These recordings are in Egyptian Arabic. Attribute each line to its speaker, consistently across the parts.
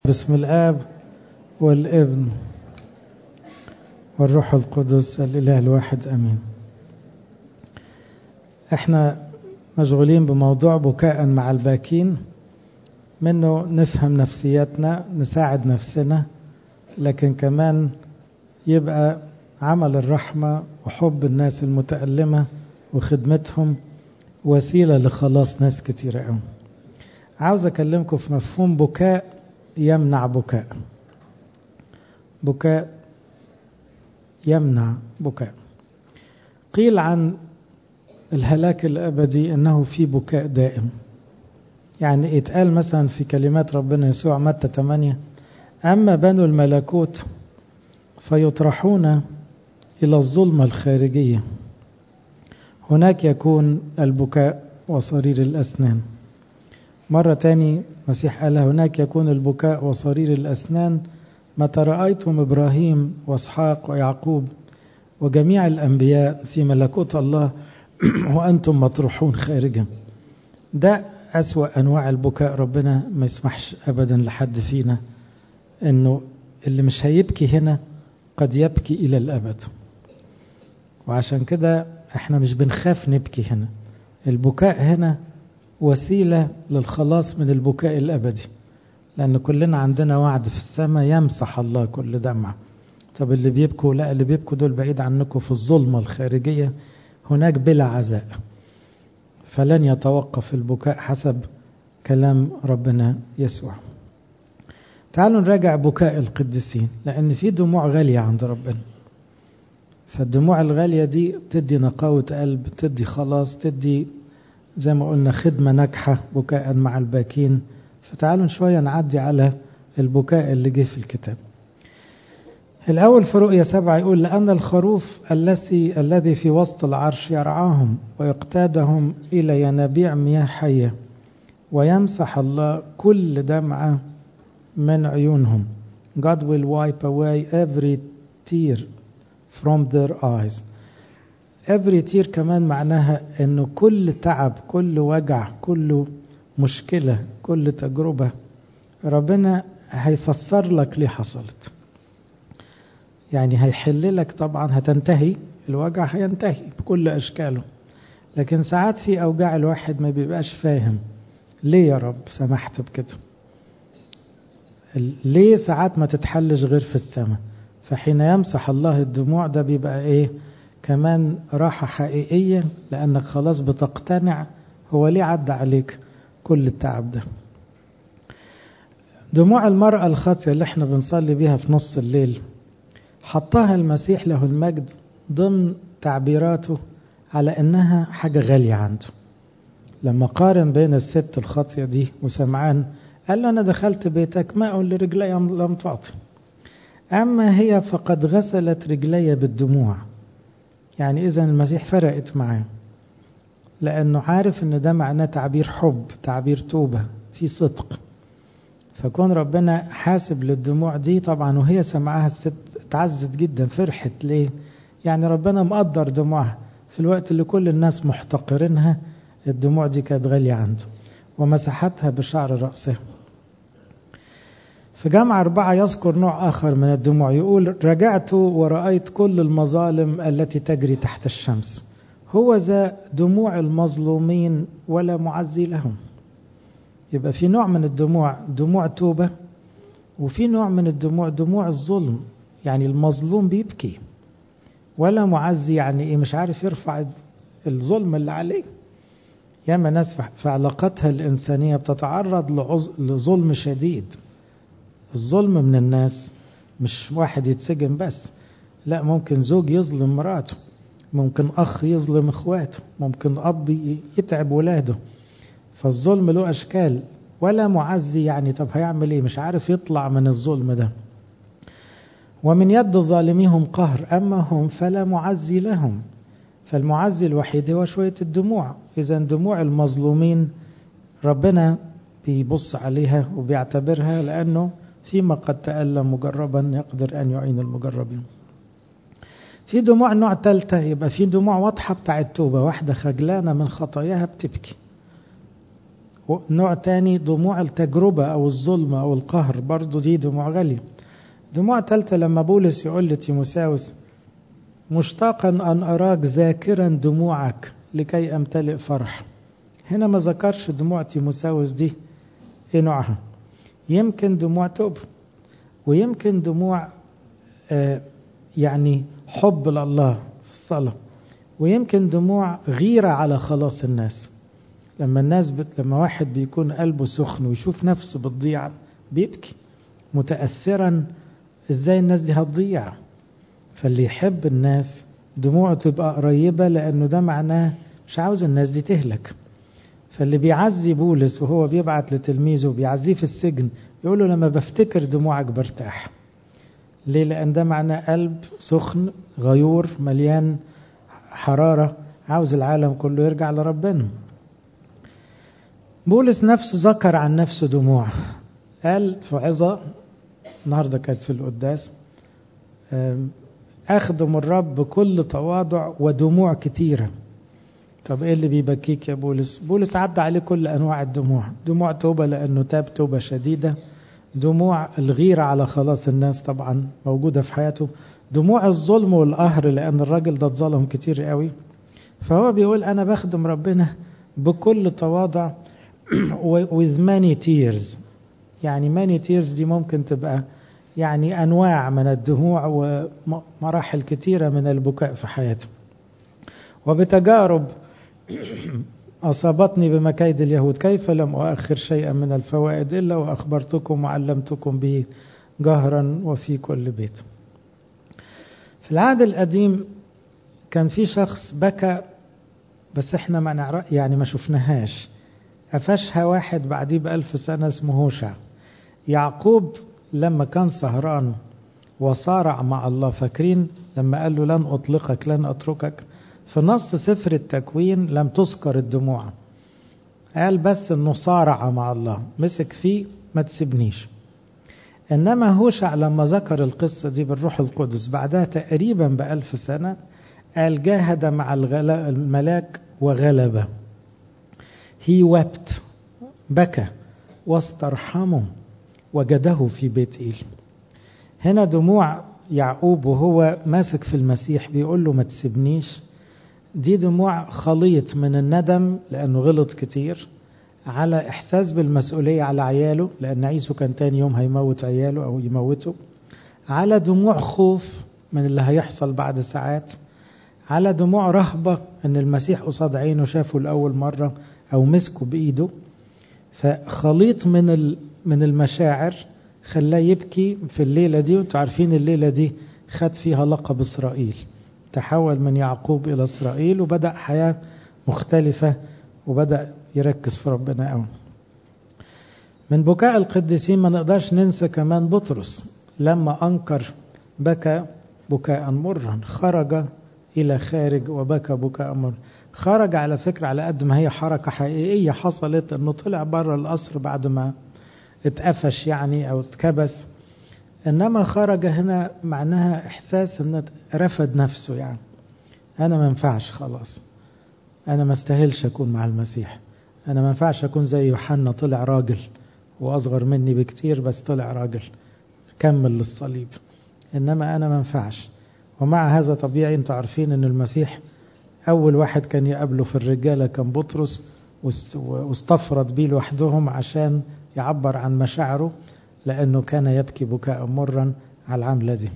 Speaker 1: بسم الآب والابن والروح القدس الإله الواحد أمين احنا مشغولين بموضوع بكاء مع الباكين منه نفهم نفسياتنا نساعد نفسنا لكن كمان يبقى عمل الرحمة وحب الناس المتألمة وخدمتهم وسيلة لخلاص ناس كتيرة قوي عاوز أكلمكم في مفهوم بكاء يمنع بكاء بكاء يمنع بكاء قيل عن الهلاك الأبدي أنه في بكاء دائم يعني يتقال مثلا في كلمات ربنا يسوع متى 8 أما بنو الملكوت فيطرحون إلى الظلمة الخارجية هناك يكون البكاء وصرير الأسنان مرة تاني مسيح قال هناك يكون البكاء وصرير الأسنان متى رأيتم إبراهيم وإسحاق ويعقوب وجميع الأنبياء في ملكوت الله وأنتم مطروحون خارجا ده أسوأ أنواع البكاء ربنا ما يسمحش أبدا لحد فينا أنه اللي مش هيبكي هنا قد يبكي إلى الأبد وعشان كده احنا مش بنخاف نبكي هنا البكاء هنا وسيلة للخلاص من البكاء الأبدي لأن كلنا عندنا وعد في السماء يمسح الله كل دمعة طب اللي بيبكوا لا اللي بيبكوا دول بعيد عنكم في الظلمة الخارجية هناك بلا عزاء فلن يتوقف البكاء حسب كلام ربنا يسوع تعالوا نراجع بكاء القديسين لأن في دموع غالية عند ربنا فالدموع الغالية دي تدي نقاوة قلب تدي خلاص تدي زي ما قلنا خدمة ناجحة بكاء مع الباكين فتعالوا شوية نعدي على البكاء اللي جه في الكتاب الأول في رؤية سبعة يقول لأن الخروف الذي الذي في وسط العرش يرعاهم ويقتادهم إلى ينابيع مياه حية ويمسح الله كل دمعة من عيونهم God will wipe away every tear from their eyes every tear كمان معناها انه كل تعب كل وجع كل مشكلة كل تجربة ربنا هيفسر لك ليه حصلت يعني هيحل لك طبعا هتنتهي الوجع هينتهي بكل أشكاله لكن ساعات في أوجاع الواحد ما بيبقاش فاهم ليه يا رب سمحت بكده ليه ساعات ما تتحلش غير في السماء فحين يمسح الله الدموع ده بيبقى ايه كمان راحة حقيقية لأنك خلاص بتقتنع هو ليه عدى عليك كل التعب ده دموع المرأة الخاطية اللي احنا بنصلي بيها في نص الليل حطها المسيح له المجد ضمن تعبيراته على انها حاجة غالية عنده لما قارن بين الست الخاطية دي وسمعان قال له انا دخلت بيتك ماء لرجلي لم تعطي اما هي فقد غسلت رجلي بالدموع يعني اذا المسيح فرقت معاه لانه عارف ان ده معناه تعبير حب تعبير توبة في صدق فكون ربنا حاسب للدموع دي طبعا وهي سمعها الست اتعزت جدا فرحت ليه يعني ربنا مقدر دموعها في الوقت اللي كل الناس محتقرينها الدموع دي كانت غالية عنده ومسحتها بشعر رأسها في جامعة أربعة يذكر نوع آخر من الدموع يقول رجعت ورأيت كل المظالم التي تجري تحت الشمس هو ذا دموع المظلومين ولا معزي لهم يبقى في نوع من الدموع دموع توبة وفي نوع من الدموع دموع الظلم يعني المظلوم بيبكي ولا معزي يعني ايه مش عارف يرفع الظلم اللي عليه ياما ناس في علاقاتها الإنسانية بتتعرض لظلم شديد الظلم من الناس مش واحد يتسجن بس لا ممكن زوج يظلم مراته ممكن أخ يظلم إخواته ممكن أب يتعب ولاده فالظلم له أشكال ولا معزي يعني طب هيعمل إيه مش عارف يطلع من الظلم ده ومن يد ظالميهم قهر أما هم فلا معزي لهم فالمعزي الوحيد هو شوية الدموع إذا دموع المظلومين ربنا بيبص عليها وبيعتبرها لأنه فيما قد تألم مجربا يقدر أن يعين المجربين في دموع نوع ثالثة يبقى في دموع واضحة بتاع التوبة واحدة خجلانة من خطاياها بتبكي نوع تاني دموع التجربة أو الظلم أو القهر برضو دي دموع غالية دموع تالتة لما بولس يقول لتيموساوس مشتاقا أن أراك ذاكرا دموعك لكي أمتلئ فرح هنا ما ذكرش دموع تيموساوس دي ايه نوعها يمكن دموع توب ويمكن دموع آه يعني حب لله في الصلاة ويمكن دموع غيرة على خلاص الناس لما الناس بت... لما واحد بيكون قلبه سخن ويشوف نفسه بتضيع بيبكي متأثرا ازاي الناس دي هتضيع فاللي يحب الناس دموعه تبقى قريبة لأنه ده معناه مش عاوز الناس دي تهلك فاللي بيعزي بولس وهو بيبعت لتلميذه بيعزيه في السجن يقول له لما بفتكر دموعك برتاح ليه لأن ده معناه قلب سخن غيور مليان حرارة عاوز العالم كله يرجع لربنا بولس نفسه ذكر عن نفسه دموع قال في عظة النهاردة كانت في القداس أخدم الرب بكل تواضع ودموع كتيرة طب ايه اللي بيبكيك يا بولس بولس عدى عليه كل انواع الدموع دموع توبه لانه تاب توبه شديده دموع الغيره على خلاص الناس طبعا موجوده في حياته دموع الظلم والقهر لان الراجل ده اتظلم كتير قوي فهو بيقول انا بخدم ربنا بكل تواضع with many tears يعني many tears دي ممكن تبقى يعني انواع من الدموع ومراحل كتيره من البكاء في حياته وبتجارب أصابتني بمكايد اليهود كيف لم أؤخر شيئا من الفوائد إلا وأخبرتكم وعلمتكم به جهرا وفي كل بيت في العهد القديم كان في شخص بكى بس احنا ما نعرف يعني ما شفناهاش قفشها واحد بعديه بألف سنة اسمه هوشع يعقوب لما كان سهران وصارع مع الله فاكرين لما قال له لن أطلقك لن أتركك في نص سفر التكوين لم تذكر الدموع قال بس انه صارع مع الله مسك فيه ما تسيبنيش انما هوشع لما ذكر القصة دي بالروح القدس بعدها تقريبا بألف سنة قال جاهد مع الملاك وغلب هي wept بكى واسترحمه وجده في بيت إيل هنا دموع يعقوب وهو ماسك في المسيح بيقول له ما تسيبنيش دي دموع خليط من الندم لأنه غلط كتير على إحساس بالمسؤولية على عياله لأن عيسو كان تاني يوم هيموت عياله أو يموته على دموع خوف من اللي هيحصل بعد ساعات على دموع رهبة أن المسيح قصاد عينه شافه لأول مرة أو مسكه بإيده فخليط من من المشاعر خلاه يبكي في الليلة دي وانتوا عارفين الليلة دي خد فيها لقب إسرائيل تحول من يعقوب إلى إسرائيل وبدأ حياة مختلفة وبدأ يركز في ربنا قوي من بكاء القديسين ما نقدرش ننسى كمان بطرس لما أنكر بكى بكاء مرا خرج إلى خارج وبكى بكاء مرا خرج على فكرة على قد ما هي حركة حقيقية حصلت أنه طلع بره القصر بعد ما اتقفش يعني أو اتكبس إنما خرج هنا معناها إحساس أنه رفض نفسه يعني أنا ما ينفعش خلاص أنا ما استاهلش أكون مع المسيح أنا ما ينفعش أكون زي يوحنا طلع راجل وأصغر مني بكتير بس طلع راجل كمل للصليب إنما أنا ما ينفعش ومع هذا طبيعي أنتوا عارفين أن المسيح أول واحد كان يقابله في الرجالة كان بطرس واستفرد بيه لوحدهم عشان يعبر عن مشاعره لأنه كان يبكي بكاء مرا على العملة دي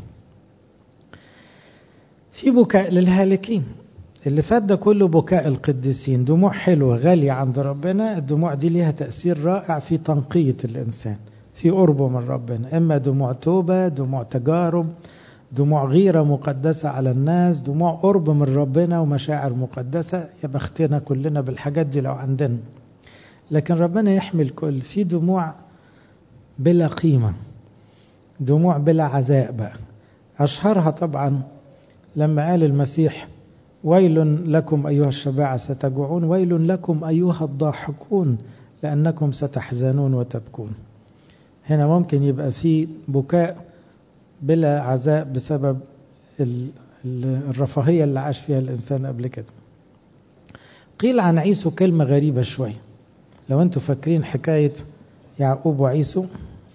Speaker 1: في بكاء للهالكين اللي فات ده كله بكاء القديسين دموع حلوة غالية عند ربنا الدموع دي ليها تأثير رائع في تنقية الإنسان في قربه من ربنا إما دموع توبة دموع تجارب دموع غيرة مقدسة على الناس دموع قرب من ربنا ومشاعر مقدسة يا بختنا كلنا بالحاجات دي لو عندنا لكن ربنا يحمي الكل في دموع بلا قيمة دموع بلا عزاء بقى أشهرها طبعا لما قال المسيح ويل لكم أيها الشباعة ستجوعون ويل لكم أيها الضاحكون لأنكم ستحزنون وتبكون هنا ممكن يبقى في بكاء بلا عزاء بسبب الرفاهية اللي عاش فيها الإنسان قبل كده قيل عن عيسو كلمة غريبة شوية لو انتوا فاكرين حكاية يعقوب وعيسو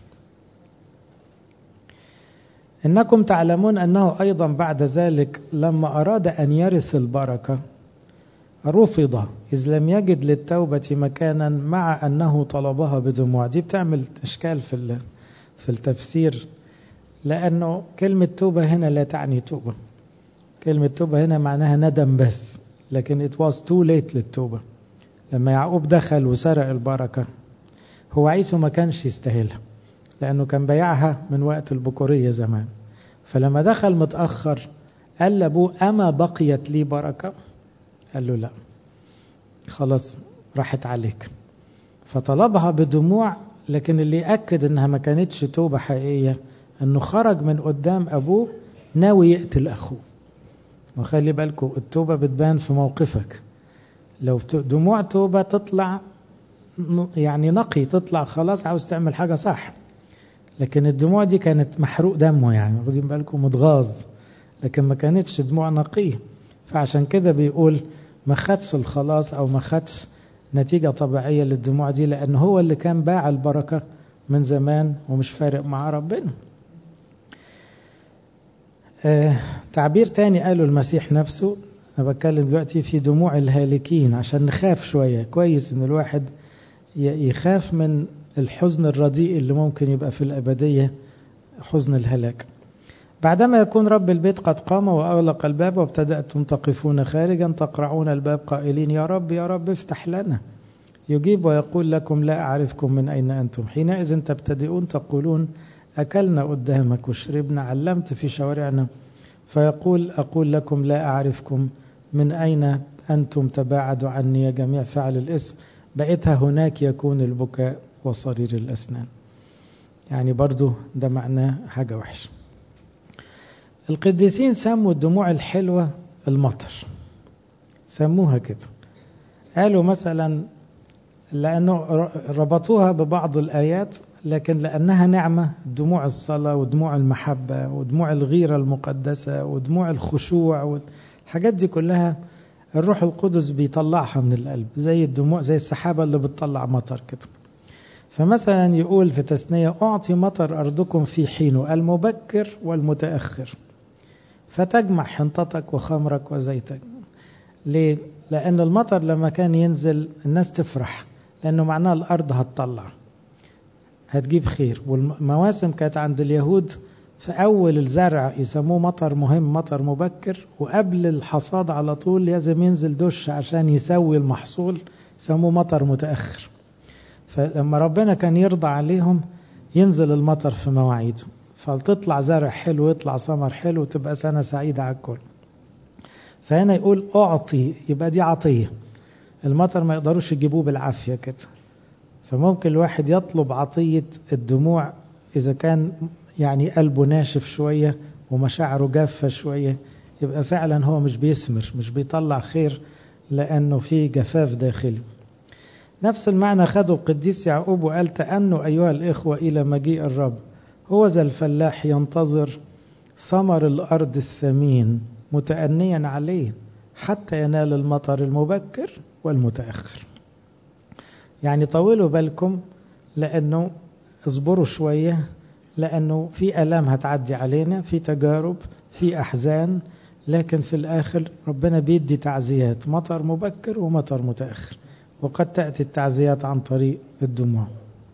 Speaker 1: إنكم تعلمون أنه أيضا بعد ذلك لما أراد أن يرث البركة رفض إذ لم يجد للتوبة مكانا مع أنه طلبها بدموع دي بتعمل إشكال في في التفسير لأنه كلمة توبة هنا لا تعني توبة كلمة توبة هنا معناها ندم بس لكن it was too late للتوبة لما يعقوب دخل وسرق البركة هو عيسو ما كانش يستاهلها لأنه كان بيعها من وقت البكورية زمان فلما دخل متأخر قال لأبوه أما بقيت لي بركة قال له لا خلاص راحت عليك فطلبها بدموع لكن اللي أكد إنها ما كانتش توبة حقيقية إنه خرج من قدام أبوه ناوي يقتل أخوه وخلي بالكم التوبة بتبان في موقفك لو دموع توبة تطلع يعني نقي تطلع خلاص عاوز تعمل حاجة صح لكن الدموع دي كانت محروق دمه يعني واخدين بالكم متغاظ لكن ما كانتش دموع نقية فعشان كده بيقول ما خدش الخلاص او ما خدش نتيجة طبيعية للدموع دي لأن هو اللي كان باع البركة من زمان ومش فارق مع ربنا آه تعبير تاني قاله المسيح نفسه أنا بتكلم دلوقتي في دموع الهالكين عشان نخاف شوية كويس إن الواحد يخاف من الحزن الرديء اللي ممكن يبقى في الأبدية حزن الهلاك بعدما يكون رب البيت قد قام وأغلق الباب وابتدأتم تقفون خارجا تقرعون الباب قائلين يا رب يا رب افتح لنا يجيب ويقول لكم لا أعرفكم من أين أنتم حينئذ تبتدئون تقولون أكلنا قدامك وشربنا علمت في شوارعنا فيقول أقول لكم لا أعرفكم من أين أنتم تباعدوا عني يا جميع فعل الاسم بقيتها هناك يكون البكاء وصرير الأسنان يعني برضو ده معناه حاجة وحشة القديسين سموا الدموع الحلوة المطر سموها كده قالوا مثلا لأنه ربطوها ببعض الآيات لكن لأنها نعمة دموع الصلاة ودموع المحبة ودموع الغيرة المقدسة ودموع الخشوع والحاجات دي كلها الروح القدس بيطلعها من القلب زي الدموع زي السحابة اللي بتطلع مطر كده فمثلا يقول في تثنية أعطي مطر أرضكم في حينه المبكر والمتأخر فتجمع حنطتك وخمرك وزيتك ليه؟ لأن المطر لما كان ينزل الناس تفرح لأنه معناه الأرض هتطلع هتجيب خير والمواسم كانت عند اليهود في أول الزرع يسموه مطر مهم مطر مبكر وقبل الحصاد على طول لازم ينزل دش عشان يسوي المحصول يسموه مطر متأخر فلما ربنا كان يرضى عليهم ينزل المطر في مواعيده فتطلع زرع حلو يطلع ثمر حلو وتبقى سنة سعيدة على الكل فهنا يقول أعطي يبقى دي عطية المطر ما يقدروش يجيبوه بالعافية كده فممكن الواحد يطلب عطية الدموع إذا كان يعني قلبه ناشف شوية ومشاعره جافة شوية يبقى فعلا هو مش بيثمر مش بيطلع خير لأنه في جفاف داخلي نفس المعنى خده القديس يعقوب وقال تأنوا أيها الإخوة إلى مجيء الرب هو ذا الفلاح ينتظر ثمر الأرض الثمين متأنيا عليه حتى ينال المطر المبكر والمتأخر يعني طولوا بالكم لأنه اصبروا شوية لأنه في ألام هتعدي علينا في تجارب في أحزان لكن في الآخر ربنا بيدي تعزيات مطر مبكر ومطر متأخر وقد تأتي التعزيات عن طريق الدموع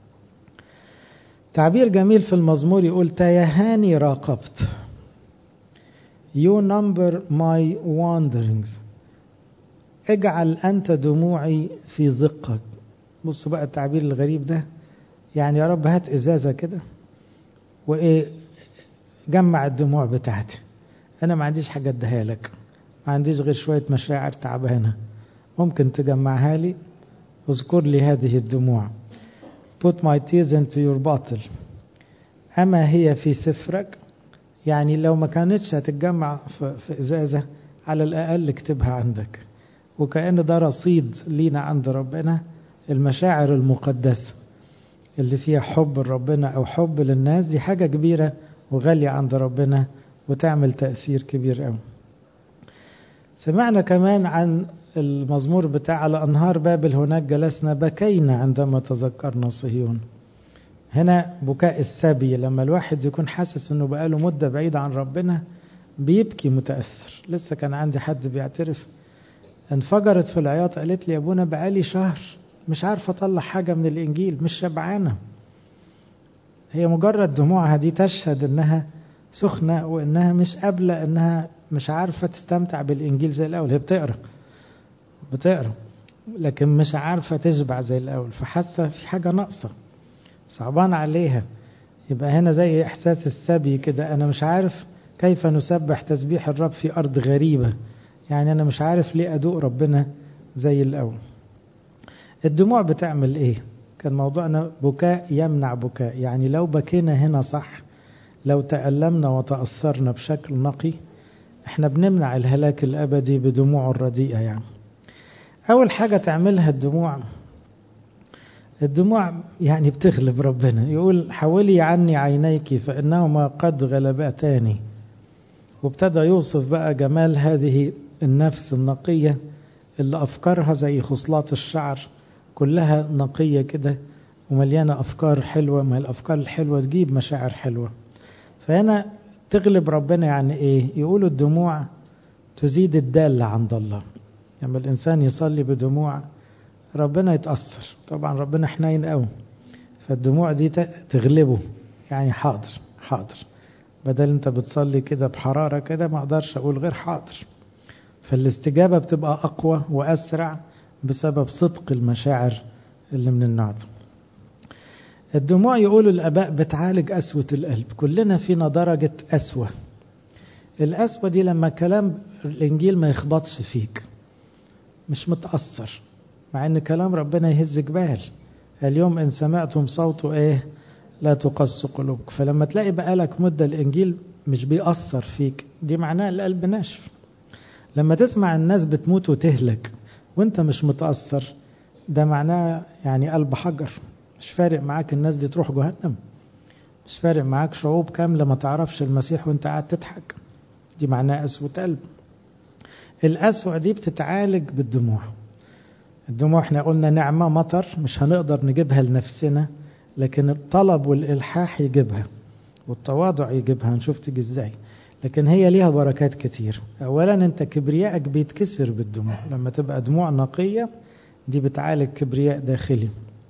Speaker 1: تعبير جميل في المزمور يقول تيهاني راقبت You number my wanderings اجعل أنت دموعي في زقك بصوا بقى التعبير الغريب ده يعني يا رب هات إزازة كده وإيه جمع الدموع بتاعتي أنا ما عنديش حاجة أديها لك ما عنديش غير شوية مشاعر تعبانة ممكن تجمعها لي اذكر لي هذه الدموع put my tears into your bottle أما هي في سفرك يعني لو ما كانتش هتتجمع في, في إزازة على الأقل اكتبها عندك وكأن ده رصيد لينا عند ربنا المشاعر المقدسة اللي فيها حب لربنا أو حب للناس دي حاجة كبيرة وغالية عند ربنا وتعمل تأثير كبير قوي سمعنا كمان عن المزمور بتاع على أنهار بابل هناك جلسنا بكينا عندما تذكرنا صهيون هنا بكاء السبي لما الواحد يكون حاسس انه بقاله مدة بعيد عن ربنا بيبكي متأثر لسه كان عندي حد بيعترف انفجرت في العياط قالت لي يا ابونا بقالي شهر مش عارفة اطلع حاجة من الانجيل مش شبعانة هي مجرد دموعها دي تشهد انها سخنة وانها مش قابلة انها مش عارفة تستمتع بالانجيل زي الاول هي بتقرا بتقرا لكن مش عارفة تشبع زي الاول فحاسة في حاجة ناقصة صعبان عليها يبقى هنا زي احساس السبي كده انا مش عارف كيف نسبح تسبيح الرب في ارض غريبة يعني انا مش عارف ليه ادوق ربنا زي الاول الدموع بتعمل ايه كان موضوعنا بكاء يمنع بكاء يعني لو بكينا هنا صح لو تألمنا وتأثرنا بشكل نقي احنا بنمنع الهلاك الأبدي بدموع الرديئة يعني أول حاجة تعملها الدموع الدموع يعني بتغلب ربنا يقول حولي عني عينيك فإنهما قد غلبتاني وابتدى يوصف بقى جمال هذه النفس النقية اللي أفكارها زي خصلات الشعر كلها نقية كده ومليانة أفكار حلوة ما الأفكار الحلوة تجيب مشاعر حلوة فهنا تغلب ربنا يعني إيه يقولوا الدموع تزيد الدالة عند الله لما الإنسان يصلي بدموع ربنا يتأثر طبعا ربنا حنين قوي فالدموع دي تغلبه يعني حاضر حاضر بدل انت بتصلي كده بحرارة كده ما اقدرش اقول غير حاضر فالاستجابة بتبقى اقوى واسرع بسبب صدق المشاعر اللي من النوع ده الدموع يقولوا الاباء بتعالج قسوة القلب كلنا فينا درجة قسوة القسوة دي لما كلام الانجيل ما يخبطش فيك مش متأثر مع ان كلام ربنا يهز جبال اليوم ان سمعتم صوته ايه لا تقص قلوبك فلما تلاقي بقالك مدة الانجيل مش بيأثر فيك دي معناه القلب ناشف لما تسمع الناس بتموت وتهلك وانت مش متأثر ده معناه يعني قلب حجر مش فارق معاك الناس دي تروح جهنم مش فارق معاك شعوب كاملة ما تعرفش المسيح وانت قاعد تضحك دي معناه قسوة قلب القسوة دي بتتعالج بالدموع الدموع احنا قلنا نعمة مطر مش هنقدر نجيبها لنفسنا لكن الطلب والإلحاح يجيبها والتواضع يجيبها هنشوف تيجي ازاي لكن هي ليها بركات كتير اولا انت كبريائك بيتكسر بالدموع لما تبقى دموع نقية دي بتعالج كبرياء داخلي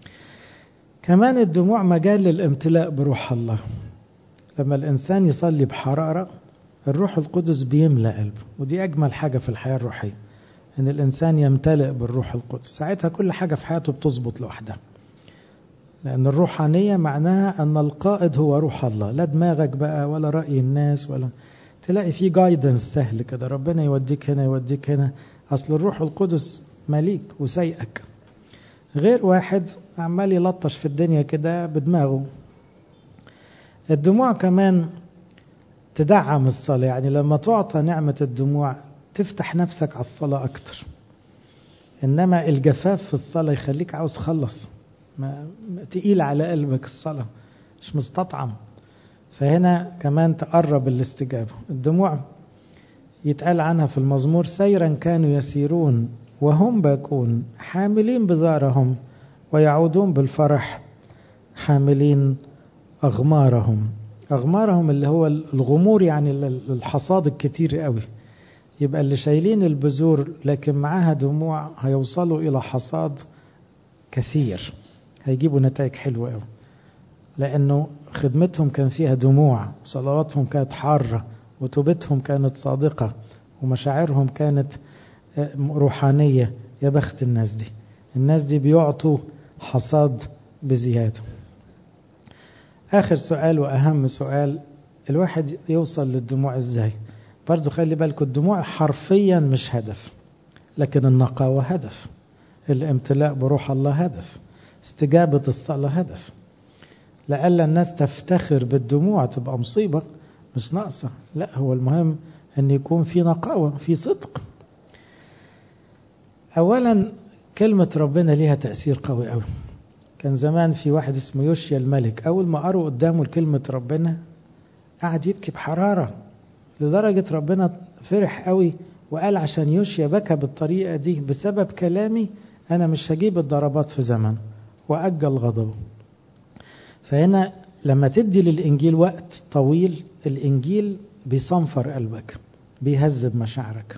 Speaker 1: كمان الدموع مجال للامتلاء بروح الله لما الانسان يصلي بحرارة الروح القدس بيملأ قلبه ودي اجمل حاجة في الحياة الروحية ان الانسان يمتلئ بالروح القدس ساعتها كل حاجة في حياته بتظبط لوحدها لأن الروحانية معناها أن القائد هو روح الله لا دماغك بقى ولا رأي الناس ولا تلاقي في جايدنس سهل كده ربنا يوديك هنا يوديك هنا أصل الروح القدس مليك وسيئك غير واحد عمال يلطش في الدنيا كده بدماغه الدموع كمان تدعم الصلاة يعني لما تعطى نعمة الدموع تفتح نفسك على الصلاة أكتر إنما الجفاف في الصلاة يخليك عاوز خلص ما تقيل على قلبك الصلاة مش مستطعم فهنا كمان تقرب الاستجابة الدموع يتقال عنها في المزمور سيرا كانوا يسيرون وهم باكون حاملين بذارهم ويعودون بالفرح حاملين أغمارهم أغمارهم اللي هو الغمور يعني الحصاد الكتير قوي يبقى اللي شايلين البذور لكن معاها دموع هيوصلوا إلى حصاد كثير هيجيبوا نتائج حلوة قوي لأنه خدمتهم كان فيها دموع صلواتهم كانت حارة وتوبتهم كانت صادقة ومشاعرهم كانت روحانية يا بخت الناس دي الناس دي بيعطوا حصاد بزيادة آخر سؤال وأهم سؤال الواحد يوصل للدموع إزاي برضو خلي بالكم الدموع حرفيا مش هدف لكن النقاوة هدف الامتلاء بروح الله هدف استجابة الصلاة هدف لألا الناس تفتخر بالدموع تبقى مصيبة مش ناقصة لا هو المهم أن يكون في نقاوة في صدق أولا كلمة ربنا ليها تأثير قوي قوي كان زمان في واحد اسمه يوشيا الملك أول ما قروا قدامه كلمة ربنا قعد يبكي بحرارة لدرجة ربنا فرح قوي وقال عشان يوشيا بكى بالطريقة دي بسبب كلامي أنا مش هجيب الضربات في زمن وأجل غضبه فهنا لما تدي للإنجيل وقت طويل الإنجيل بيصنفر قلبك بيهذب مشاعرك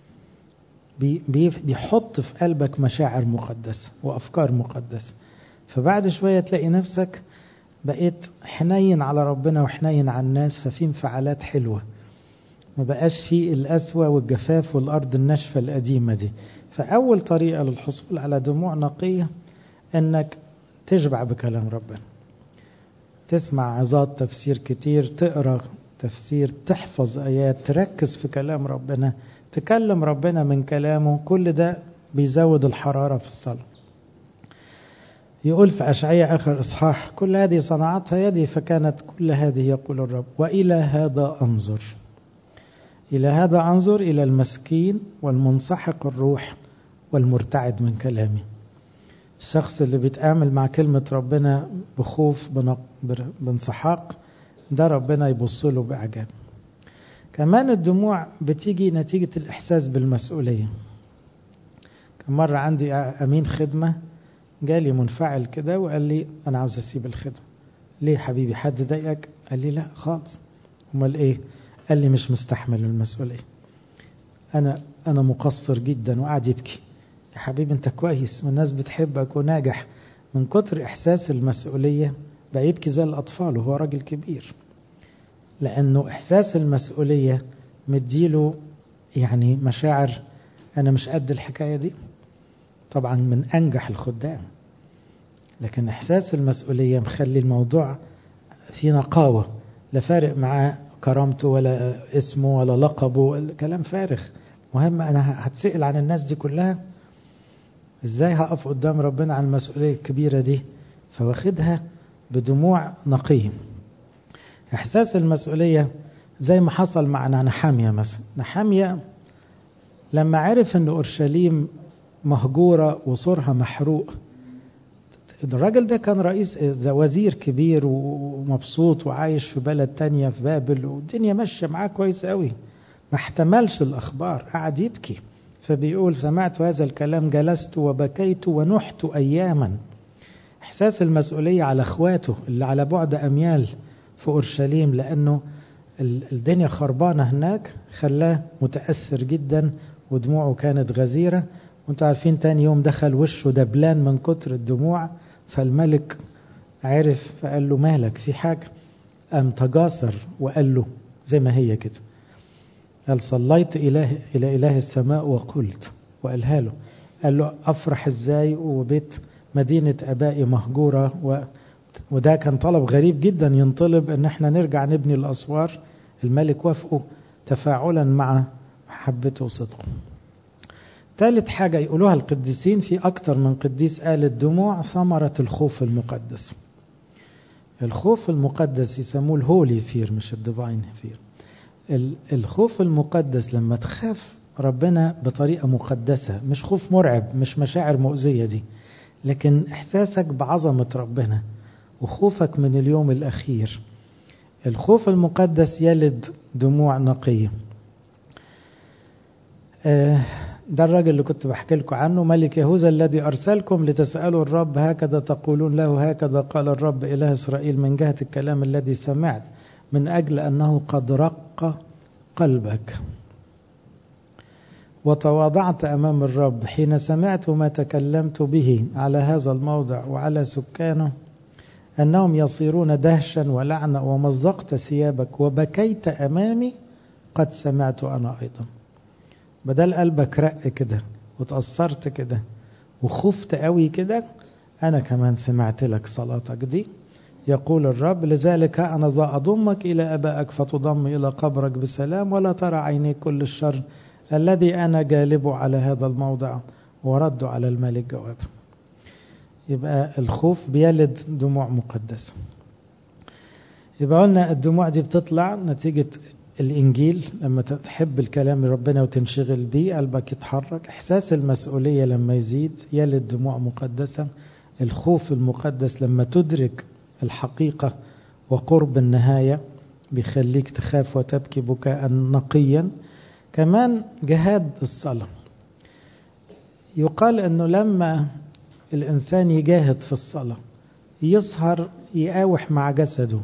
Speaker 1: بيحط في قلبك مشاعر مقدسة وأفكار مقدسة فبعد شوية تلاقي نفسك بقيت حنين على ربنا وحنين على الناس ففي انفعالات حلوة ما بقاش في القسوة والجفاف والأرض الناشفة القديمة دي فأول طريقة للحصول على دموع نقية أنك تشبع بكلام ربنا تسمع عظات تفسير كتير تقرأ تفسير تحفظ آيات تركز في كلام ربنا تكلم ربنا من كلامه كل ده بيزود الحرارة في الصلاة يقول في أشعية آخر إصحاح كل هذه صنعتها يدي فكانت كل هذه يقول الرب وإلى هذا أنظر إلى هذا أنظر إلى المسكين والمنسحق الروح والمرتعد من كلامي الشخص اللي بيتعامل مع كلمة ربنا بخوف بانسحاق ده ربنا يبص له بإعجاب كمان الدموع بتيجي نتيجة الإحساس بالمسؤولية كان مرة عندي أمين خدمة جالي منفعل كده وقال لي أنا عاوز أسيب الخدمة ليه حبيبي حد ضايقك قال لي لا خالص امال ايه قال لي مش مستحمل المسؤولية أنا أنا مقصر جدا وقعد يبكي يا حبيبي أنت كويس والناس بتحبك وناجح من كتر إحساس المسؤولية بقى يبكي زي الأطفال وهو راجل كبير لأنه إحساس المسؤولية مديله يعني مشاعر أنا مش قد الحكاية دي طبعا من أنجح الخدام لكن إحساس المسؤولية مخلي الموضوع في نقاوة لا فارق معاه كرامته ولا اسمه ولا لقبه كلام فارغ مهم أنا هتسأل عن الناس دي كلها إزاي هقف قدام ربنا عن المسؤولية الكبيرة دي فواخدها بدموع نقية إحساس المسؤولية زي ما حصل مع نحامية مثلا نحامية لما عرف أن أورشليم مهجورة وصورها محروق الراجل ده كان رئيس وزير كبير ومبسوط وعايش في بلد تانية في بابل والدنيا ماشية معاه كويس قوي ما احتملش الأخبار قعد يبكي فبيقول سمعت هذا الكلام جلست وبكيت ونحت أياما إحساس المسؤولية على أخواته اللي على بعد أميال في أورشليم لأنه الدنيا خربانة هناك خلاه متأثر جدا ودموعه كانت غزيرة وانتوا عارفين تاني يوم دخل وشه دبلان من كتر الدموع فالملك عرف فقال له مالك في حاجة قام تجاسر وقال له زي ما هي كده قال صليت إله إلى إله السماء وقلت وقالها له قال له أفرح إزاي وبيت مدينة أبائي مهجورة و وده كان طلب غريب جدا ينطلب ان احنا نرجع نبني الاسوار الملك وافقه تفاعلا مع محبته وصدقه ثالث حاجة يقولوها القديسين في أكتر من قديس قال الدموع ثمرة الخوف المقدس الخوف المقدس يسموه الهولي فير مش الديفاين فير الخوف المقدس لما تخاف ربنا بطريقة مقدسة مش خوف مرعب مش مشاعر مؤذية دي لكن إحساسك بعظمة ربنا وخوفك من اليوم الأخير الخوف المقدس يلد دموع نقية ده الراجل اللي كنت بحكي لكم عنه ملك يهوذا الذي أرسلكم لتسألوا الرب هكذا تقولون له هكذا قال الرب إله إسرائيل من جهة الكلام الذي سمعت من أجل أنه قد رق قلبك وتواضعت أمام الرب حين سمعت ما تكلمت به على هذا الموضع وعلى سكانه أنهم يصيرون دهشا ولعنة ومزقت ثيابك وبكيت أمامي قد سمعت أنا أيضا بدل قلبك رق كده وتأثرت كده وخفت قوي كده أنا كمان سمعت لك صلاتك دي يقول الرب لذلك أنا ذا أضمك إلى أبائك فتضم إلى قبرك بسلام ولا ترى عينيك كل الشر الذي أنا جالبه على هذا الموضع ورد على الملك جواب يبقى الخوف بيلد دموع مقدسة يبقى قلنا الدموع دي بتطلع نتيجة الإنجيل لما تحب الكلام ربنا وتنشغل بيه قلبك يتحرك إحساس المسؤولية لما يزيد يلد دموع مقدسة الخوف المقدس لما تدرك الحقيقة وقرب النهاية بيخليك تخاف وتبكي بكاء نقيا كمان جهاد الصلاة يقال أنه لما الإنسان يجاهد في الصلاة يسهر يقاوح مع جسده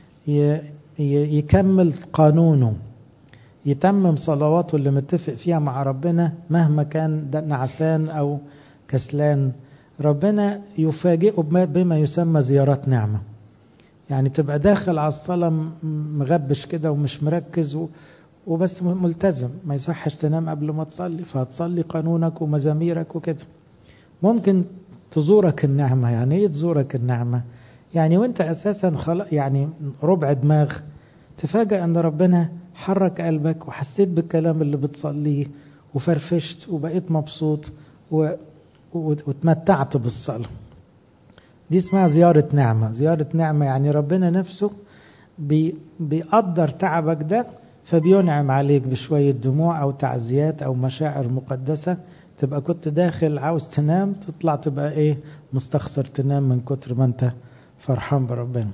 Speaker 1: يكمل قانونه يتمم صلواته اللي متفق فيها مع ربنا مهما كان نعسان أو كسلان ربنا يفاجئه بما يسمى زيارات نعمة يعني تبقى داخل على الصلاة مغبش كده ومش مركز وبس ملتزم ما يصحش تنام قبل ما تصلي فهتصلي قانونك ومزاميرك وكده ممكن تزورك النعمة يعني ايه تزورك النعمة يعني وانت اساسا خلق يعني ربع دماغ تفاجأ ان ربنا حرك قلبك وحسيت بالكلام اللي بتصليه وفرفشت وبقيت مبسوط و... وتمتعت بالصلاة دي اسمها زيارة نعمة زيارة نعمة يعني ربنا نفسه بي... بيقدر تعبك ده فبينعم عليك بشوية دموع أو تعزيات أو مشاعر مقدسة تبقى كنت داخل عاوز تنام تطلع تبقى إيه مستخسر تنام من كتر ما أنت فرحان بربنا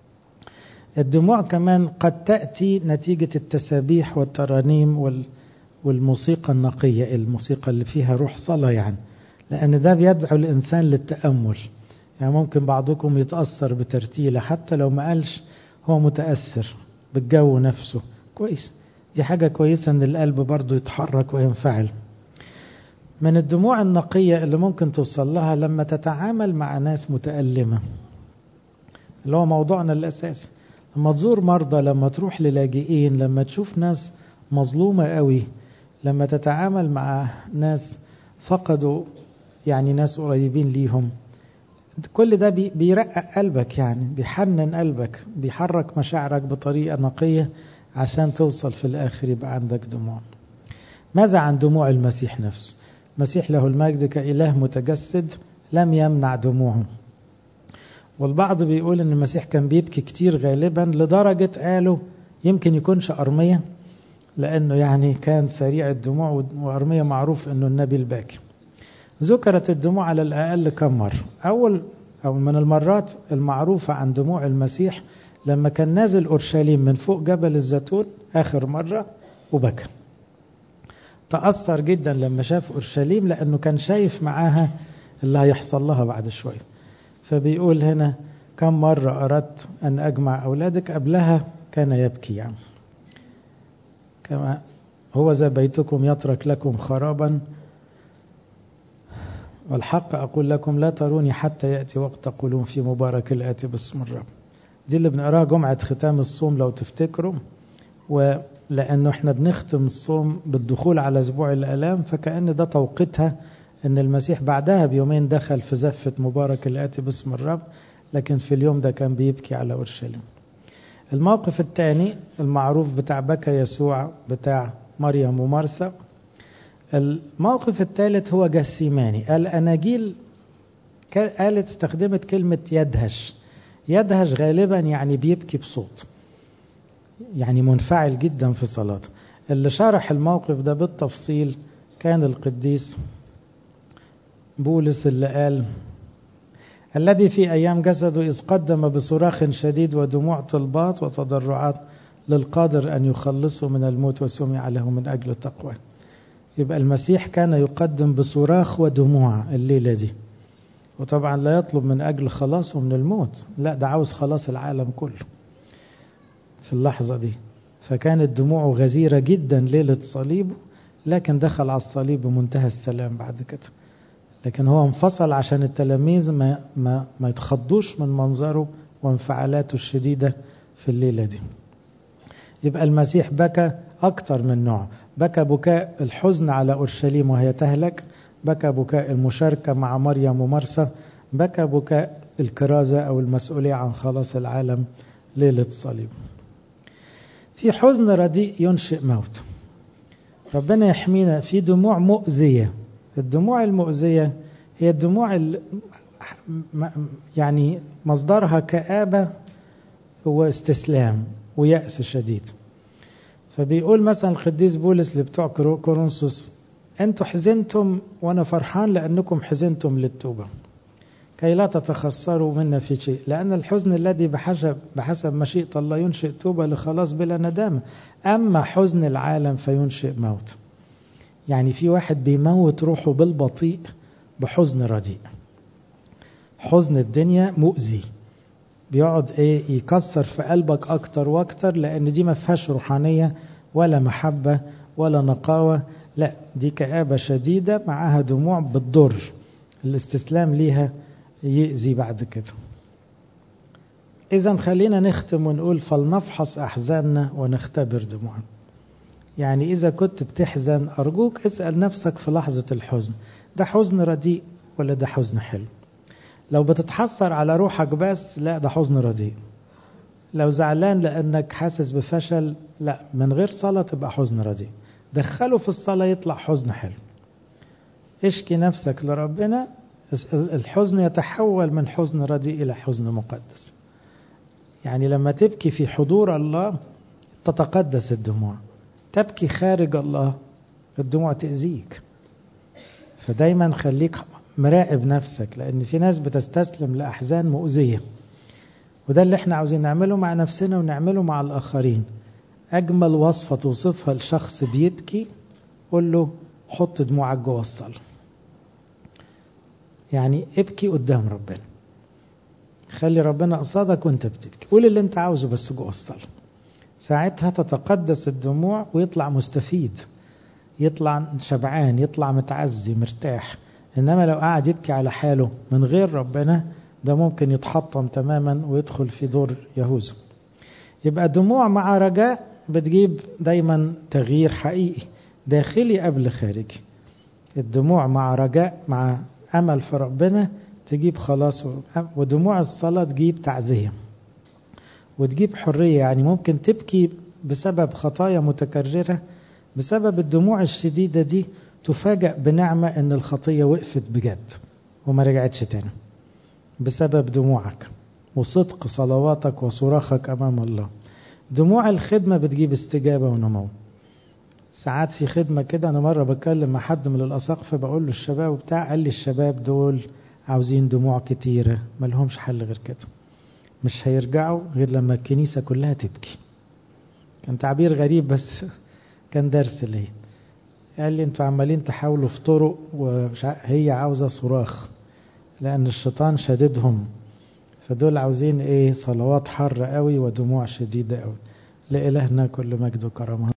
Speaker 1: الدموع كمان قد تأتي نتيجة التسابيح والترانيم وال والموسيقى النقية الموسيقى اللي فيها روح صلاة يعني لأن ده بيدعو الإنسان للتأمل يعني ممكن بعضكم يتأثر بترتيلة حتى لو ما قالش هو متأثر بالجو نفسه كويس دي حاجة كويسة ان القلب برضو يتحرك وينفعل من الدموع النقية اللي ممكن توصل لها لما تتعامل مع ناس متألمة اللي هو موضوعنا الأساسي لما تزور مرضى لما تروح للاجئين لما تشوف ناس مظلومة قوي لما تتعامل مع ناس فقدوا يعني ناس قريبين ليهم كل ده بيرقق قلبك يعني بيحنن قلبك بيحرك مشاعرك بطريقة نقية عشان توصل في الآخر يبقى عندك دموع ماذا عن دموع المسيح نفسه المسيح له المجد كإله متجسد لم يمنع دموعه والبعض بيقول ان المسيح كان بيبكي كتير غالبا لدرجة قالوا يمكن يكونش أرمية لأنه يعني كان سريع الدموع وأرمية معروف أنه النبي الباكي ذكرت الدموع على الأقل كم مرة أول أو من المرات المعروفة عن دموع المسيح لما كان نازل أورشليم من فوق جبل الزيتون آخر مرة وبكى تأثر جدا لما شاف أورشليم لأنه كان شايف معاها اللي هيحصل لها بعد شوية فبيقول هنا كم مرة أردت أن أجمع أولادك قبلها كان يبكي يعني كما هو ذا بيتكم يترك لكم خرابا والحق أقول لكم لا تروني حتى يأتي وقت تقولون في مبارك الآتي باسم الرب دي اللي بنقراها جمعة ختام الصوم لو تفتكروا ولأنه احنا بنختم الصوم بالدخول على أسبوع الآلام فكأن ده توقيتها أن المسيح بعدها بيومين دخل في زفة مبارك الآتي باسم الرب لكن في اليوم ده كان بيبكي على أورشليم الموقف الثاني المعروف بتاع بكى يسوع بتاع مريم ومرسى الموقف الثالث هو جسيماني الأناجيل قالت استخدمت كلمة يدهش يدهش غالبا يعني بيبكي بصوت يعني منفعل جدا في صلاته اللي شرح الموقف ده بالتفصيل كان القديس بولس اللي قال الذي في أيام جسده إذ قدم بصراخ شديد ودموع طلبات وتضرعات للقادر أن يخلصه من الموت وسمع له من أجل التقوى يبقى المسيح كان يقدم بصراخ ودموع الليلة دي وطبعا لا يطلب من أجل خلاصه من الموت لا ده عاوز خلاص العالم كله في اللحظة دي فكانت دموعه غزيرة جدا ليلة صليبه لكن دخل على الصليب بمنتهى السلام بعد كده لكن هو انفصل عشان التلاميذ ما, ما, ما يتخضوش من منظره وانفعالاته الشديدة في الليلة دي يبقى المسيح بكى أكثر من نوع بكى بكاء الحزن على أورشليم وهي تهلك بكى بكاء المشاركة مع مريم ومرسى بكى بكاء الكرازة أو المسؤولية عن خلاص العالم ليلة الصليب في حزن رديء ينشئ موت ربنا يحمينا في دموع مؤذية الدموع المؤذية هي الدموع يعني مصدرها كآبة واستسلام ويأس شديد فبيقول مثلا القديس بولس لبتوع كورنثوس انتوا حزنتم وانا فرحان لانكم حزنتم للتوبة كي لا تتخسروا منا في شيء لأن الحزن الذي بحسب, بحسب مشيئة الله ينشئ توبة لخلاص بلا ندامة أما حزن العالم فينشئ موت يعني في واحد بيموت روحه بالبطيء بحزن رديء حزن الدنيا مؤذي بيقعد ايه يكسر في قلبك اكتر واكتر لان دي ما فيهاش روحانيه ولا محبه ولا نقاوه لا دي كآبة شديدة معاها دموع بتضر الاستسلام ليها يأذي بعد كده إذا خلينا نختم ونقول فلنفحص أحزاننا ونختبر دموعنا يعني إذا كنت بتحزن أرجوك اسأل نفسك في لحظة الحزن ده حزن رديء ولا ده حزن حلو لو بتتحسر على روحك بس لا ده حزن رديء لو زعلان لأنك حاسس بفشل لا من غير صلاة تبقى حزن رديء دخله في الصلاة يطلع حزن حلو اشكي نفسك لربنا الحزن يتحول من حزن رديء إلى حزن مقدس يعني لما تبكي في حضور الله تتقدس الدموع تبكي خارج الله الدموع تأذيك فدايما خليك مراقب نفسك لأن في ناس بتستسلم لأحزان مؤذية وده اللي احنا عاوزين نعمله مع نفسنا ونعمله مع الآخرين أجمل وصفة توصفها لشخص بيبكي قول له حط دموعك جوه الصلاة يعني ابكي قدام ربنا خلي ربنا قصادك وانت بتبكي قول اللي انت عاوزه بس جوه الصلاة ساعتها تتقدس الدموع ويطلع مستفيد يطلع شبعان يطلع متعزي مرتاح انما لو قعد يبكي على حاله من غير ربنا ده ممكن يتحطم تماما ويدخل في دور يهوذا يبقى دموع مع رجاء بتجيب دايما تغيير حقيقي داخلي قبل خارجي الدموع مع رجاء مع امل في ربنا تجيب خلاص ودموع الصلاه تجيب تعزيه وتجيب حريه يعني ممكن تبكي بسبب خطايا متكرره بسبب الدموع الشديده دي تفاجأ بنعمة إن الخطية وقفت بجد وما رجعتش تاني بسبب دموعك وصدق صلواتك وصراخك أمام الله دموع الخدمة بتجيب استجابة ونمو ساعات في خدمة كده أنا مرة بكلم مع حد من الأساقفة بقول له الشباب وبتاع قال لي الشباب دول عاوزين دموع كتيرة ملهمش حل غير كده مش هيرجعوا غير لما الكنيسة كلها تبكي كان تعبير غريب بس كان درس ليه قال لي انتوا عمالين تحاولوا في طرق وهي عاوزة صراخ لأن الشيطان شددهم فدول عاوزين ايه صلوات حارة قوي ودموع شديدة قوي لإلهنا كل مجد وكرامة